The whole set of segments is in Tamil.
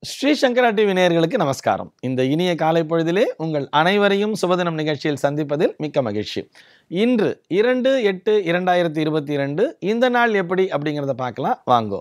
ஸ்ரீ சங்கரா டிவி நேயர்களுக்கு நமஸ்காரம் இந்த இனிய காலை பொழுதிலே உங்கள் அனைவரையும் சுபதினம் நிகழ்ச்சியில் சந்திப்பதில் மிக்க மகிழ்ச்சி இன்று இரண்டு எட்டு இரண்டாயிரத்தி இருபத்தி இரண்டு இந்த நாள் எப்படி அப்படிங்கிறத பார்க்கலாம் வாங்கோ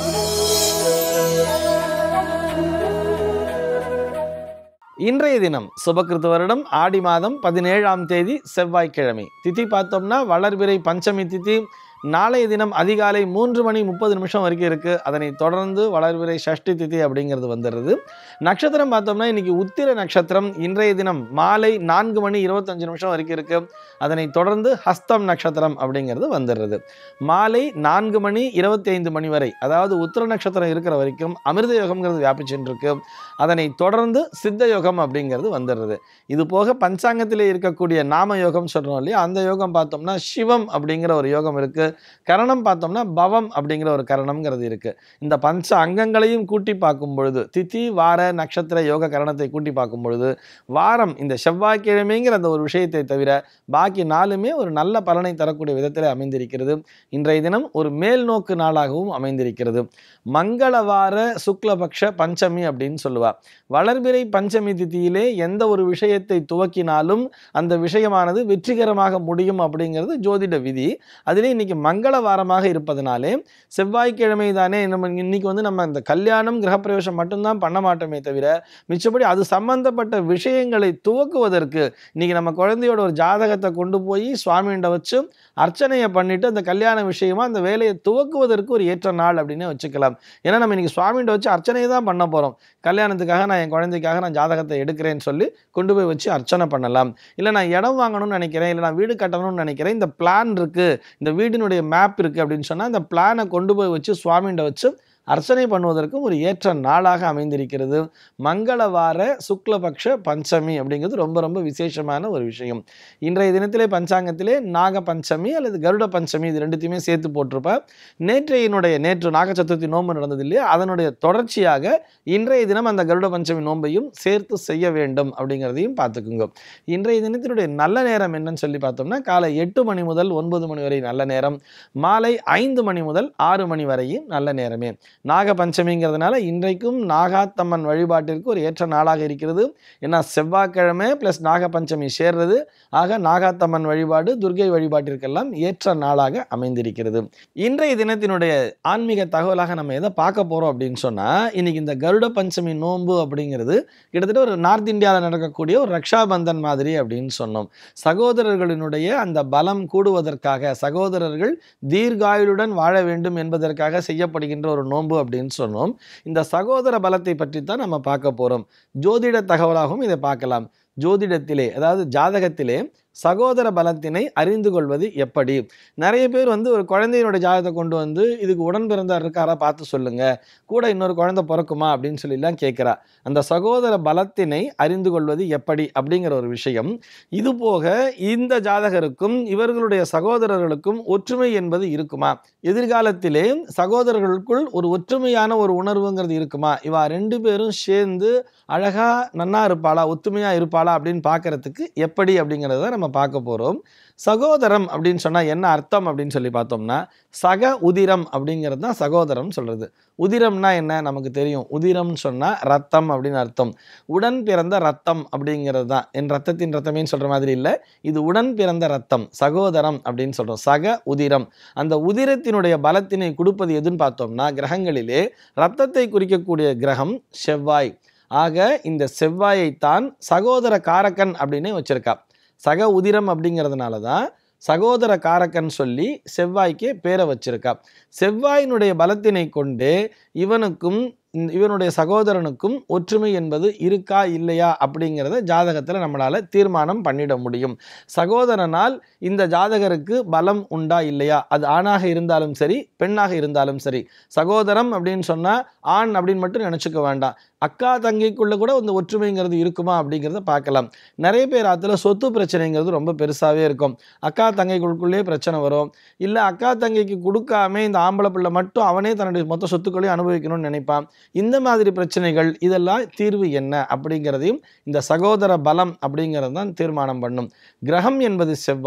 இன்றைய தினம் சுபகிருத்து வருடம் ஆடி மாதம் பதினேழாம் தேதி செவ்வாய்க்கிழமை திதி பார்த்தோம்னா வளர்பிறை பஞ்சமி திதி நாளைய தினம் அதிகாலை மூன்று மணி முப்பது நிமிஷம் வரைக்கும் இருக்குது அதனை தொடர்ந்து வளர்பிறை சஷ்டி திதி அப்படிங்கிறது வந்துடுது நட்சத்திரம் பார்த்தோம்னா இன்னைக்கு உத்திர நட்சத்திரம் இன்றைய தினம் மாலை நான்கு மணி இருபத்தஞ்சு நிமிஷம் வரைக்கும் இருக்குது அதனை தொடர்ந்து ஹஸ்தம் நட்சத்திரம் அப்படிங்கிறது வந்துடுறது மாலை நான்கு மணி இருபத்தி ஐந்து மணி வரை அதாவது உத்திர நட்சத்திரம் இருக்கிற வரைக்கும் அமிர்த யோகம்ங்கிறது வியாபிச்சுட்டு இருக்கு அதனை தொடர்ந்து சித்த யோகம் அப்படிங்கிறது வந்துடுறது இது போக பஞ்சாங்கத்திலே இருக்கக்கூடிய நாம யோகம் சொல்கிறோம் இல்லையா அந்த யோகம் பார்த்தோம்னா சிவம் அப்படிங்கிற ஒரு யோகம் இருக்குது கரணம் பார்த்தோம்னா பவம் அப்படிங்கிற ஒரு கரணம்ங்கிறது இருக்குது இந்த பஞ்ச அங்கங்களையும் கூட்டி பார்க்கும் பொழுது திதி வார நட்சத்திர யோக கரணத்தை கூட்டி பார்க்கும் பொழுது வாரம் இந்த செவ்வாய்க்கிழமைங்கிற அந்த ஒரு விஷயத்தை தவிர பாக்கி நாளுமே ஒரு நல்ல பலனை தரக்கூடிய விதத்தில் அமைந்திருக்கிறது இன்றைய தினம் ஒரு மேல் நோக்கு நாளாகவும் அமைந்திருக்கிறது மங்களவார சுக்லபக்ஷ பஞ்சமி அப்படின்னு சொல்லுவா வளர்பிறை பஞ்சமி திதியிலே எந்த ஒரு விஷயத்தை துவக்கினாலும் அந்த விஷயமானது வெற்றிகரமாக முடியும் அப்படிங்கிறது ஜோதிட விதி அதிலே இன்னைக்கு மங்கள வாரமாக இருப்பதனாலே செவ்வாய்க்கிழமை தானே நம்ம இன்னைக்கு வந்து நம்ம இந்த கல்யாணம் கிரகப்பிரவேசம் மட்டும்தான் பண்ண மாட்டோமே தவிர மிச்சப்படி அது சம்பந்தப்பட்ட விஷயங்களை துவக்குவதற்கு இன்னைக்கு நம்ம குழந்தையோட ஒரு ஜாதகத்தை கொண்டு போய் சுவாமிகிட்ட வச்சு அர்ச்சனையை பண்ணிட்டு அந்த கல்யாண விஷயமா அந்த வேலையை துவக்குவதற்கு ஒரு ஏற்ற நாள் அப்படின்னு வச்சுக்கலாம் ஏன்னா நம்ம இன்னைக்கு சுவாமிகிட்ட வச்சு அர்ச்சனையை தான் பண்ண போகிறோம் கல்யாணத்துக்காக நான் என் குழந்தைக்காக நான் ஜாதகத்தை எடுக்கிறேன்னு சொல்லி கொண்டு போய் வச்சு அர்ச்சனை பண்ணலாம் இல்லை நான் இடம் வாங்கணும்னு நினைக்கிறேன் இல்லை நான் வீடு கட்டணும்னு நினைக்கிறேன் இந்த பிளான் இருக்குது இந்த வீடினுடைய மேப் இருக்குது அப்படின்னு சொன்னால் அந்த பிளானை கொண்டு போய் வச்சு சுவாமிகிட்ட வச்சு அர்ச்சனை பண்ணுவதற்கும் ஒரு ஏற்ற நாளாக அமைந்திருக்கிறது மங்களவார சுக்லபக்ஷ பஞ்சமி அப்படிங்கிறது ரொம்ப ரொம்ப விசேஷமான ஒரு விஷயம் இன்றைய தினத்திலே பஞ்சாங்கத்திலே நாக பஞ்சமி அல்லது கருட பஞ்சமி இது ரெண்டுத்தையுமே சேர்த்து போட்டிருப்பா நேற்றையினுடைய நேற்று நாக சதுர்த்தி நோன்பு நடந்தது இல்லையா அதனுடைய தொடர்ச்சியாக இன்றைய தினம் அந்த கருட பஞ்சமி நோன்பையும் சேர்த்து செய்ய வேண்டும் அப்படிங்கிறதையும் பார்த்துக்குங்க இன்றைய தினத்தினுடைய நல்ல நேரம் என்னன்னு சொல்லி பார்த்தோம்னா காலை எட்டு மணி முதல் ஒன்பது மணி வரை நல்ல நேரம் மாலை ஐந்து மணி முதல் ஆறு மணி வரையும் நல்ல நேரமே நாக பஞ்சமிங்கிறதுனால இன்றைக்கும் நாகாத்தம்மன் வழிபாட்டிற்கு ஒரு ஏற்ற நாளாக இருக்கிறது ஏன்னா செவ்வாய்க்கிழமை ப்ளஸ் நாக பஞ்சமி சேர்றது ஆக நாகாத்தம்மன் வழிபாடு துர்கை வழிபாட்டிற்கெல்லாம் ஏற்ற நாளாக அமைந்திருக்கிறது இன்றைய தினத்தினுடைய ஆன்மீக தகவலாக நம்ம எதை பார்க்க போகிறோம் அப்படின்னு சொன்னால் இன்னைக்கு இந்த கருட பஞ்சமி நோன்பு அப்படிங்கிறது கிட்டத்தட்ட ஒரு நார்த் இந்தியாவில் நடக்கக்கூடிய ஒரு ரக்ஷாபந்தன் மாதிரி அப்படின்னு சொன்னோம் சகோதரர்களினுடைய அந்த பலம் கூடுவதற்காக சகோதரர்கள் தீர்காயுளுடன் வாழ வேண்டும் என்பதற்காக செய்யப்படுகின்ற ஒரு நோன்பு அப்படின்னு சொன்னோம் இந்த சகோதர பலத்தை பற்றி தான் நம்ம பார்க்க போகிறோம் ஜோதிட தகவலாகவும் இதை பார்க்கலாம் ஜோதிடத்திலே அதாவது ஜாதகத்திலே சகோதர பலத்தினை அறிந்து கொள்வது எப்படி நிறைய பேர் வந்து ஒரு குழந்தையினோட ஜாதகத்தை கொண்டு வந்து இதுக்கு உடன் பிறந்தார் இருக்காரா பார்த்து சொல்லுங்க கூட இன்னொரு குழந்தை பிறக்குமா அப்படின்னு சொல்லிலாம் கேட்குறா அந்த சகோதர பலத்தினை அறிந்து கொள்வது எப்படி அப்படிங்கிற ஒரு விஷயம் இது போக இந்த ஜாதகருக்கும் இவர்களுடைய சகோதரர்களுக்கும் ஒற்றுமை என்பது இருக்குமா எதிர்காலத்திலே சகோதரர்களுக்குள் ஒரு ஒற்றுமையான ஒரு உணர்வுங்கிறது இருக்குமா இவா ரெண்டு பேரும் சேர்ந்து அழகா நன்னா இருப்பாளா ஒத்துமையா இருப்பாளா அப்படின்னு பார்க்கறதுக்கு எப்படி அப்படிங்கிறத நம்ம பார்க்க போகிறோம் சகோதரம் அப்படின்னு சொன்னால் என்ன அர்த்தம் அப்படின்னு சொல்லி பார்த்தோம்னா சக உதிரம் அப்படிங்கிறது தான் சகோதரம் சொல்கிறது உதிரம்னா என்ன நமக்கு தெரியும் உதிரம்னு சொன்னால் ரத்தம் அப்படின்னு அர்த்தம் உடன் பிறந்த ரத்தம் அப்படிங்கிறது தான் என் ரத்தத்தின் ரத்தமேன்னு சொல்கிற மாதிரி இல்லை இது உடன் பிறந்த ரத்தம் சகோதரம் அப்படின்னு சொல்கிறோம் சக உதிரம் அந்த உதிரத்தினுடைய பலத்தினை கொடுப்பது எதுன்னு பார்த்தோம்னா கிரகங்களிலே ரத்தத்தை குறிக்கக்கூடிய கிரகம் செவ்வாய் ஆக இந்த செவ்வாயைத்தான் சகோதர காரக்கன் அப்படின்னே வச்சிருக்கா சக உதிரம் அப்படிங்கிறதுனால தான் சகோதர காரக்கன் சொல்லி செவ்வாய்க்கே பேரை வச்சிருக்கா செவ்வாயினுடைய பலத்தினை கொண்டு இவனுக்கும் இந்த- இவனுடைய சகோதரனுக்கும் ஒற்றுமை என்பது இருக்கா இல்லையா அப்படிங்கிறத ஜாதகத்தில் நம்மளால் தீர்மானம் பண்ணிட முடியும் சகோதரனால் இந்த ஜாதகருக்கு பலம் உண்டா இல்லையா அது ஆணாக இருந்தாலும் சரி பெண்ணாக இருந்தாலும் சரி சகோதரம் அப்படின்னு சொன்னால் ஆண் அப்படின்னு மட்டும் நினச்சிக்க வேண்டாம் அக்கா தங்கைக்குள்ள கூட இந்த ஒற்றுமைங்கிறது இருக்குமா அப்படிங்கிறத பார்க்கலாம் நிறைய பேர் அதில் சொத்து பிரச்சனைங்கிறது ரொம்ப பெருசாகவே இருக்கும் அக்கா தங்கைகளுக்குள்ளேயே பிரச்சனை வரும் இல்லை அக்கா தங்கைக்கு கொடுக்காம இந்த ஆம்பளை பிள்ளை மட்டும் அவனே தன்னுடைய மொத்த சொத்துக்களையும் அனுபவிக்கணும்னு நினைப்பான் இந்த மாதிரி பிரச்சனைகள் இதெல்லாம் தீர்வு என்ன அப்படிங்கிறதையும் இந்த சகோதர பலம் அப்படிங்கிறது தான் தீர்மானம் பண்ணும் கிரகம் என்பது செவ்வாய்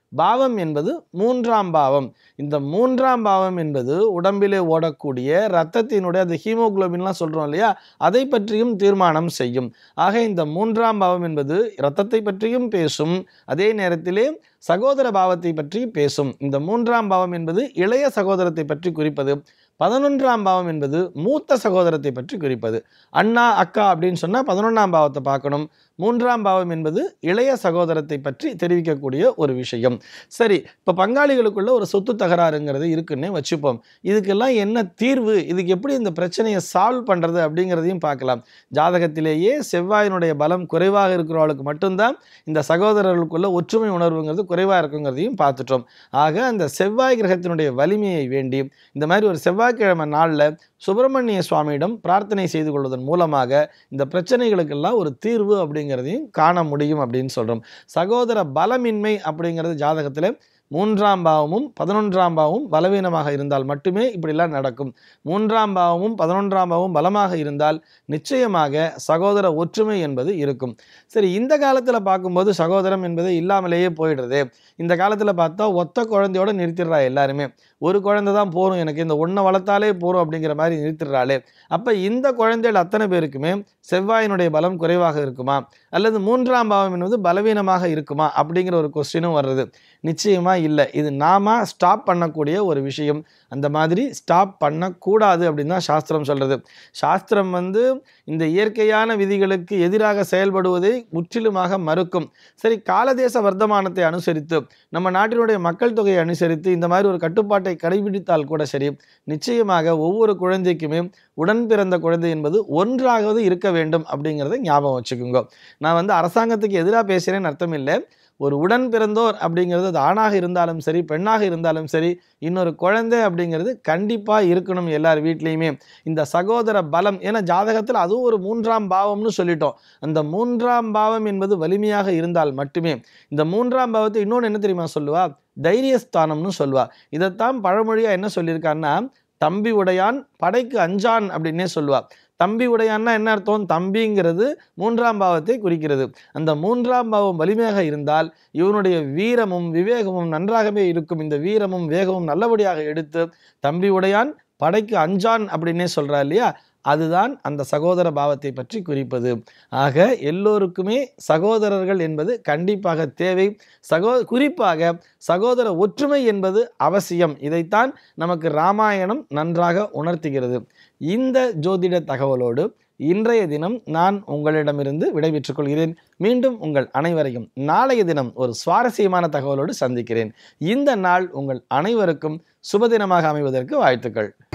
பாவம் என்பது மூன்றாம் பாவம் இந்த மூன்றாம் பாவம் என்பது உடம்பிலே ஓடக்கூடிய இரத்தத்தினுடைய அந்த ஹீமோகுளோபின்லாம் சொல்கிறோம் இல்லையா அதை பற்றியும் தீர்மானம் செய்யும் ஆக இந்த மூன்றாம் பாவம் என்பது இரத்தத்தை பற்றியும் பேசும் அதே நேரத்திலே சகோதர பாவத்தை பற்றி பேசும் இந்த மூன்றாம் பாவம் என்பது இளைய சகோதரத்தை பற்றி குறிப்பது பதினொன்றாம் பாவம் என்பது மூத்த சகோதரத்தை பற்றி குறிப்பது அண்ணா அக்கா அப்படின்னு சொன்னால் பதினொன்றாம் பாவத்தை பார்க்கணும் மூன்றாம் பாவம் என்பது இளைய சகோதரத்தை பற்றி தெரிவிக்கக்கூடிய ஒரு விஷயம் சரி இப்போ பங்காளிகளுக்குள்ள ஒரு சொத்து தகராறுங்கிறது இருக்குன்னே வச்சுப்போம் இதுக்கெல்லாம் என்ன தீர்வு இதுக்கு எப்படி இந்த பிரச்சனையை சால்வ் பண்ணுறது அப்படிங்கிறதையும் பார்க்கலாம் ஜாதகத்திலேயே செவ்வாயினுடைய பலம் குறைவாக இருக்கிறவளுக்கு மட்டும்தான் இந்த சகோதரர்களுக்குள்ள ஒற்றுமை உணர்வுங்கிறது குறைவாக இருக்குங்கிறதையும் பார்த்துட்டோம் ஆக அந்த செவ்வாய் கிரகத்தினுடைய வலிமையை வேண்டி இந்த மாதிரி ஒரு செவ்வாய்க்கிழமை நாளில் சுப்பிரமணிய சுவாமியிடம் பிரார்த்தனை செய்து கொள்வதன் மூலமாக இந்த பிரச்சனைகளுக்கெல்லாம் ஒரு தீர்வு அப்படிங்கிறதையும் காண முடியும் அப்படின்னு சொல்கிறோம் சகோதர பலமின்மை அப்படிங்கிறது ஜாதகத்தில் மூன்றாம் பாவமும் பதினொன்றாம் பாவமும் பலவீனமாக இருந்தால் மட்டுமே இப்படிலாம் நடக்கும் மூன்றாம் பாவமும் பதினொன்றாம் பாவமும் பலமாக இருந்தால் நிச்சயமாக சகோதர ஒற்றுமை என்பது இருக்கும் சரி இந்த காலத்தில் பார்க்கும்போது சகோதரம் என்பது இல்லாமலேயே போயிடுறது இந்த காலத்தில் பார்த்தா ஒத்த குழந்தையோட நிறுத்திடுறா எல்லாருமே ஒரு குழந்தை தான் போரும் எனக்கு இந்த ஒன்றை வளர்த்தாலே போரும் அப்படிங்கிற மாதிரி நிறுத்திடுறாளே அப்போ இந்த குழந்தைகள் அத்தனை பேருக்குமே செவ்வாயினுடைய பலம் குறைவாக இருக்குமா அல்லது மூன்றாம் பாவம் என்பது பலவீனமாக இருக்குமா அப்படிங்கிற ஒரு கொஸ்டினும் வர்றது நிச்சயமாக இல்லை இது நாம ஸ்டாப் பண்ணக்கூடிய ஒரு விஷயம் அந்த மாதிரி ஸ்டாப் பண்ணக்கூடாது அப்படின்னு தான் சாஸ்திரம் சொல்கிறது சாஸ்திரம் வந்து இந்த இயற்கையான விதிகளுக்கு எதிராக செயல்படுவதை முற்றிலுமாக மறுக்கும் சரி காலதேச வர்த்தமானத்தை அனுசரித்து நம்ம நாட்டினுடைய மக்கள் தொகையை அனுசரித்து இந்த மாதிரி ஒரு கட்டுப்பாட்டை கடைபிடித்தால் கூட சரி நிச்சயமாக ஒவ்வொரு குழந்தைக்குமே உடன் பிறந்த குழந்தை என்பது ஒன்றாகவது இருக்க வேண்டும் அப்படிங்கிறத ஞாபகம் வச்சுக்கோங்க நான் வந்து அரசாங்கத்துக்கு எதிராக பேசுகிறேன்னு அர்த்தம் இல்லை ஒரு உடன் பிறந்தோர் அப்படிங்கிறது அது ஆணாக இருந்தாலும் சரி பெண்ணாக இருந்தாலும் சரி இன்னொரு குழந்தை அப்படிங்கிறது கண்டிப்பாக இருக்கணும் எல்லார் வீட்லேயுமே இந்த சகோதர பலம் ஏன்னா ஜாதகத்தில் அதுவும் ஒரு மூன்றாம் பாவம்னு சொல்லிட்டோம் அந்த மூன்றாம் பாவம் என்பது வலிமையாக இருந்தால் மட்டுமே இந்த மூன்றாம் பாவத்தை இன்னொன்று என்ன தெரியுமா சொல்லுவா தைரியஸ்தானம்னு சொல்லுவா இதைத்தான் பழமொழியாக என்ன சொல்லியிருக்கான்னா தம்பி உடையான் படைக்கு அஞ்சான் அப்படின்னே சொல்லுவா தம்பி உடையான்னா என்ன அர்த்தம் தம்பிங்கிறது மூன்றாம் பாவத்தை குறிக்கிறது அந்த மூன்றாம் பாவம் வலிமையாக இருந்தால் இவனுடைய வீரமும் விவேகமும் நன்றாகவே இருக்கும் இந்த வீரமும் வேகமும் நல்லபடியாக எடுத்து தம்பி உடையான் படைக்கு அஞ்சான் அப்படின்னே சொல்றா இல்லையா அதுதான் அந்த சகோதர பாவத்தை பற்றி குறிப்பது ஆக எல்லோருக்குமே சகோதரர்கள் என்பது கண்டிப்பாக தேவை சகோ குறிப்பாக சகோதர ஒற்றுமை என்பது அவசியம் இதைத்தான் நமக்கு ராமாயணம் நன்றாக உணர்த்துகிறது இந்த ஜோதிட தகவலோடு இன்றைய தினம் நான் உங்களிடமிருந்து விடைபெற்றுக் கொள்கிறேன் மீண்டும் உங்கள் அனைவரையும் நாளைய தினம் ஒரு சுவாரஸ்யமான தகவலோடு சந்திக்கிறேன் இந்த நாள் உங்கள் அனைவருக்கும் சுபதினமாக அமைவதற்கு வாழ்த்துக்கள்